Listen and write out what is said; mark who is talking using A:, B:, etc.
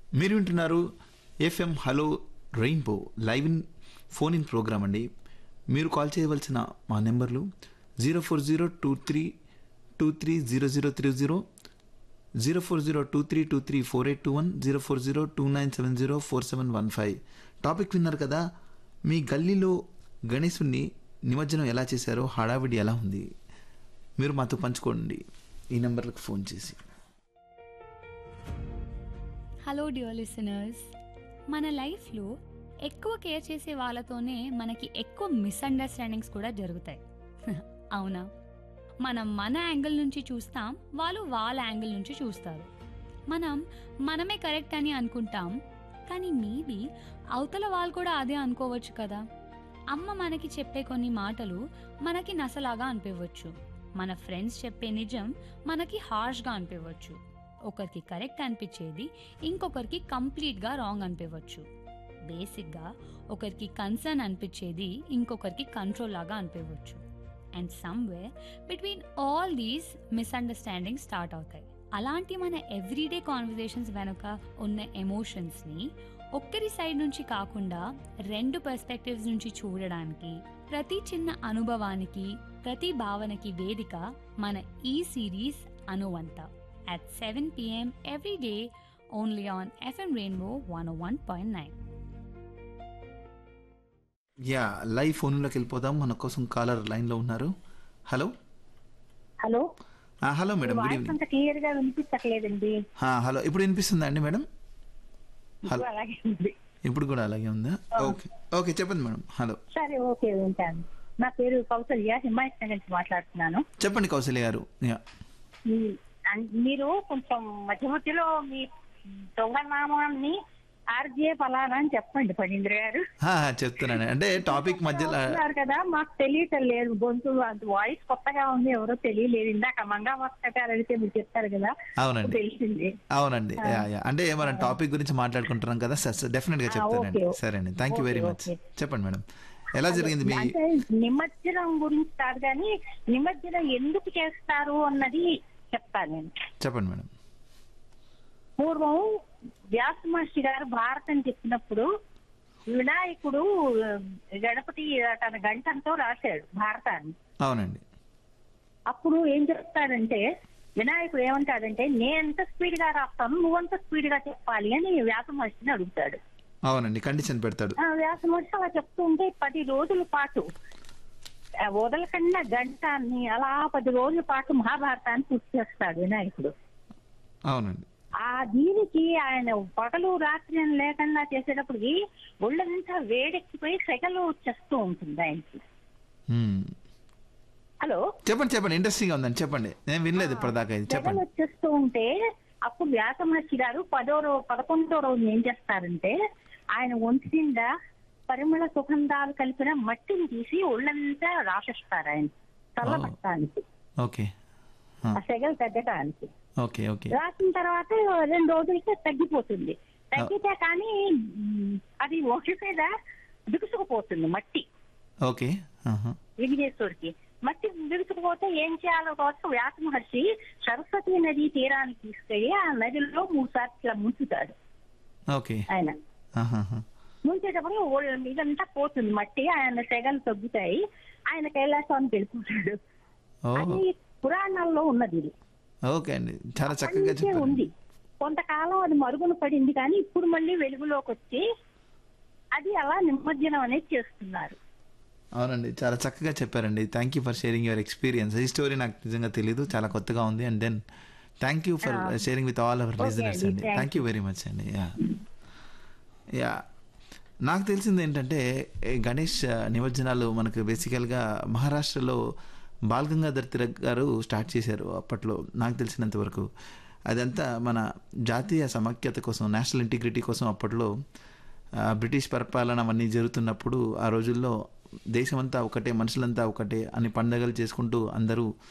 A: మీరు వింటున్నారు FM hello Rainbow live in phone in programme అండి మీరు కాల్ చేయవలసిన మా నెంబర్లు zero four zero two three two three zero zero three zero zero four zero two three two three four eight two one zero four zero two nine seven zero four seven one five topic విన్నారు కదా మీ గల్లీలో గణేశుణ్ణి నిమజ్జనం ఎలా చేశారో హడావిడి ఎలా ఉంది మీరు మాతో పంచుకోండి ఈ నెంబర్లకు ఫోన్ చేసి
B: హలో డియర్ లిసనర్స్ మన లైఫ్లో ఎక్కువ కేర్ చేసే వాళ్ళతోనే మనకి ఎక్కువ మిస్అండర్స్టాండింగ్స్ కూడా జరుగుతాయి అవునా మనం మన యాంగిల్ నుంచి చూస్తాం వాళ్ళు వాళ్ళ యాంగిల్ నుంచి చూస్తారు మనం మనమే కరెక్ట్ అని అనుకుంటాం కానీ మేబీ అవతల వాళ్ళు కూడా అదే అనుకోవచ్చు కదా అమ్మ మనకి చెప్పే కొన్ని మాటలు మనకి నసలాగా అనిపించవచ్చు మన ఫ్రెండ్స్ చెప్పే నిజం మనకి హార్ష్గా అనిపించవచ్చు ఒకరికి కరెక్ట్ అనిపించేది ఇంకొకరికి కంప్లీట్గా రాంగ్ అనిపించవచ్చు బేసిక్గా ఒకరికి కన్సర్న్ అనిపించేది ఇంకొకరికి కంట్రోల్ లాగా అనిపించవచ్చు and somewhere between all these misunderstanding start అవుతాయి అలాంటి మన ఎవ్రీడే కాన్వర్జేషన్స్ వెనుక ఉన్న ఎమోషన్స్ని ఒక్కరి సైడ్ నుంచి కాకుండా రెండు పర్స్పెక్టివ్స్ నుంచి చూడడానికి ప్రతి చిన్న అనుభవానికి ప్రతి భావనకి వేదిక మన ఈ సిరీస్ అనువంత at 7 p.m. every day only on FM Rainbow 101.9.
A: Yeah live ఫోన్లోకి వెళ్ళిపోదాం మన కోసం కాలర్ లైన్లో ఉన్నారు హలో
C: హలో
A: ఆ, hello madam good
C: voice
A: evening
C: అంత క్లియర్ గా వినిపించట్లేదండి
A: ఆ, హలో ఇప్పుడు వినిపిస్తుందా అండి మేడం హలో
C: ఇప్పుడు అలాగే ఉంది
A: ఇప్పుడు కూడా అలాగే ఉందా ఓకే ఓకే చెప్పండి మేడం హలో
C: సరే ఓకే ఉంటాను నా పేరు కౌసల్య హిమాయత్ నగర్ నుంచి మాట్లాడుతున్నాను
A: చెప్పండి కౌశల్య గారు యా
C: మీ- అన్- మీరు కొంచెం మధ్య మధ్యలో మీ దొంగనామాన్ని ఆర్జే ఫలానా అని చెప్పండి పనీంద్ర గారు
A: ఆ, చెప్తున్నాను అంటే టాపిక్ మధ్యలో
C: వస్తున్నారు కదా మాకు తెలియటం లేదు గొంతు అంత వాయిస్ కొత్తగా ఉంది ఎవరో తెలియలేదు ఇందాక మంగా మస్క గారు అడిగితే మీరు చెప్తారు కదా
A: అవునండి
C: తెలిసింది
A: అవునండి యా యా అంటే మనం టాపిక్ గురించి మాట్లాడుకుంటున్నాం కదా సార్ డెఫినెట్ గా
C: ఆ,
A: చెప్తానండి
C: ఓకే,
A: సరే అండి thank you very
C: okay,
A: much
C: okay.
A: చెప్పండి మేడం ఎలా జరిగింది మీ
C: అంటే నిమజ్జనం గురించి కాదు కానీ నిమజ్జనం ఎందుకు చేస్తారు అన్నది చెప్తాను నేను
A: చెప్పండి మేడం
C: పూర్వం వ్యాస మహర్షి గారు భారతం చెప్పినప్పుడు వినాయకుడు ఆ, గణపతి తన గంటంతో రాశాడు భారతాన్ని
A: అవునండి
C: అప్పుడు ఏం చెప్తాడంటే వినాయకుడు ఏమంటాడంటే నేను ఎంత స్పీడ్ గా రాస్తాను నువ్వంత స్పీడ్ గా చెప్పాలి అని వ్యాస మహర్షిని అడుగుతాడు
A: అవునండి కండిషన్ పెడతాడు
C: ఆ వ్యాస మహర్షి అలా చెప్తూ ఉంటే పది రోజుల పాటు ఆ, వదలకుండా గంటాన్ని అలా పది రోజుల పాటు మహాభారతాన్ని పూర్తి చేస్తాడు వినాయకుడు
A: అవునండి
C: ఆ దీనికి ఆయన పగలు రాత్రి అని లేకుండా చేసేటప్పటికి ఒళ్ళంతా వేడెక్కిపోయి సెగలు వచ్చేస్తూ ఉంటుంది ఆయనకి
A: మ్మ్.
C: హలో
A: చెప్పండి చెప్పండి ఇంట్రెస్టింగ్ ఉందండి చెప్పండి నేను వినలేదు ఇప్పటిదాకా ఇది
C: సెగలు
A: చెప్పండి
C: వచ్చేస్తూ ఉంటే అప్పుడు వ్యాస మహర్షి గారు పదో రోజు పదకొండో రోజు ఏం చేస్తారంటే ఆయన ఒంటి నిండా పరిమళ సుగంధాలు కలిపిన మట్టిని తీసి ఒళ్ళంతా రాసేస్తారు ఆయన చల్లబట్టడానికి
A: ఓకే
C: ఆ సెగలు తగ్గడానికి
A: ఓకే ఓకే
C: రాసిన తర్వాత రెండు రోజులకి తగ్గిపోతుంది తగ్గితే కానీ మ్, అది ఒంటి మీద బిగుసుకుపోతుంది మట్టి
A: ఓకే ఆహా.
C: విఘ్నేశ్వరుడికి మట్టి బిగుసుకుపోతే ఏం చేయాలో కోసం వ్యాస మహర్షి సరస్వతి నది తీరానికి తీసుకెళ్లి ఆ నదిలో మూడు సార్లు ఇట్లా ముంచుతాడు
A: ఓకే
C: ఆయన
A: ఆహాహా.
C: ముంచేటప్పుడు ఓ- ఇదంతా పోతుంది మట్టి ఆయన సెగలు తగ్గుతాయి ఆయన కైలాసానికి వెళ్ళిపోతాడు
A: ఓ
C: అది పురాణాల్లో ఉన్నది ఇది
A: ఓకే అండి చాలా
C: అప్పటి
A: చక్కగా
C: నుంచే
A: చెప్పారు
C: ఉంది కొంతకాలం అది మరుగున పడింది కానీ ఇప్పుడు మళ్ళీ వెలుగులోకి వచ్చి అది అలా నిమజ్జనం అనేది చేస్తున్నారు
A: అవునండి చాలా చక్కగా చెప్పారండి thank you for sharing your experience ఈ స్టోరీ నాకు నిజంగా తెలియదు చాలా కొత్తగా ఉంది and then thank you for sharing with all our
C: Okay
A: listeners
C: అండి,
A: అండి
C: thank
A: thank you very much అండి యా యా నాకు తెలిసింది ఏంటంటే ఈ గణేష్ నిమజ్జనాలు మనకు బేసికల్గా మహారాష్ట్రలో బాల్ గంగాధర్ తిలక్ గారు స్టార్ట్ చేశారు అప్పట్లో నాకు తెలిసినంత వరకు అదంతా మన జాతీయ సమైక్యత కోసం నేషనల్ ఇంటిగ్రిటీ కోసం అప్పట్లో ఆ, బ్రిటిష్ పరిపాలన అవన్నీ జరుగుతున్నప్పుడు ఆ రోజుల్లో దేశమంతా ఒకటే మనుషులంతా ఒకటే అని పండగలు చేసుకుంటూ అందరూ